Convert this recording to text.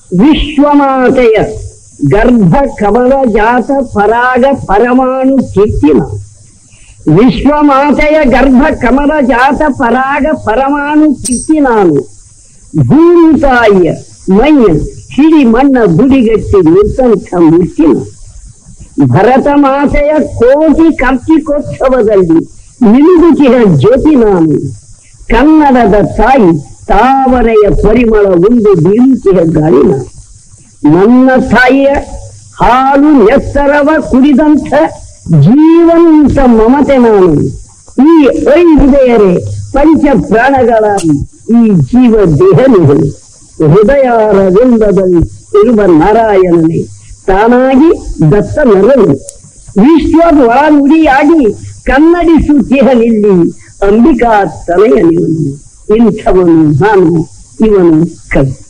ವಿಶ್ವಮಾತೆಯ ಗರ್ಭ ಕಮಲ ಜಾತ ಪರಾಗ ಪರಮಾಣು ಕೀರ್ತಿ ನಾನು ವಿಶ್ವಮಾತೆಯ ಗರ್ಭ ಕಮಲ ಜಾತ ಪರಾಗ ಪರಮಾಣು ಕೀರ್ತಿ ನಾನು ಭೂಮಿ ತಾಯಿಯ ಮೈಯ ಹಿಡಿ ಮಣ್ಣ ಗುಡಿಗಟ್ಟಿ ನಿಂತಂಥ ಮೂರ್ತಿ ನಾನು ಭರತ ಮಾತೆಯ ಕೋಟಿ ಕಾರ್ತಿಕೋತ್ಸವದಲ್ಲಿ ಮಿನುಗುಚಿನ ಜ್ಯೋತಿ ನಾನು ಕನ್ನಡದ ತಾಯಿ ತಾವರೆಯ ಪರಿಮಳ ಒಂದು ಬೀರುಚಿನ ಗಾಳಿ ನಾನು ನನ್ನ ತಾಯಿಯ ಹಾಲು ಎತ್ತರವ ಕುಡಿದಂಥ ಜೀವಂತ ಮಮತೆ ನಾನು ಈ ಐದೆಯರೆ ಪಂಚ ಪ್ರಾಣಗಳ ಈ ಜೀವ ದೇಹ ನೀವು ಹೃದಯಾರವಿಂದದಲ್ಲಿ ಇರುವ ನಾರಾಯಣನೇ ತಾನಾಗಿ ದತ್ತ ನರನು ವಿಶ್ವದ ನುಡಿಯಾಗಿ ಕನ್ನಡಿಸುತ್ತಿಹಲಿಲ್ಲಿ ಅಂಬಿಕಾ ತಲೆಯ ನೀವು ಇಂಥವನು ನಾನು ಇವನು ಕವಿ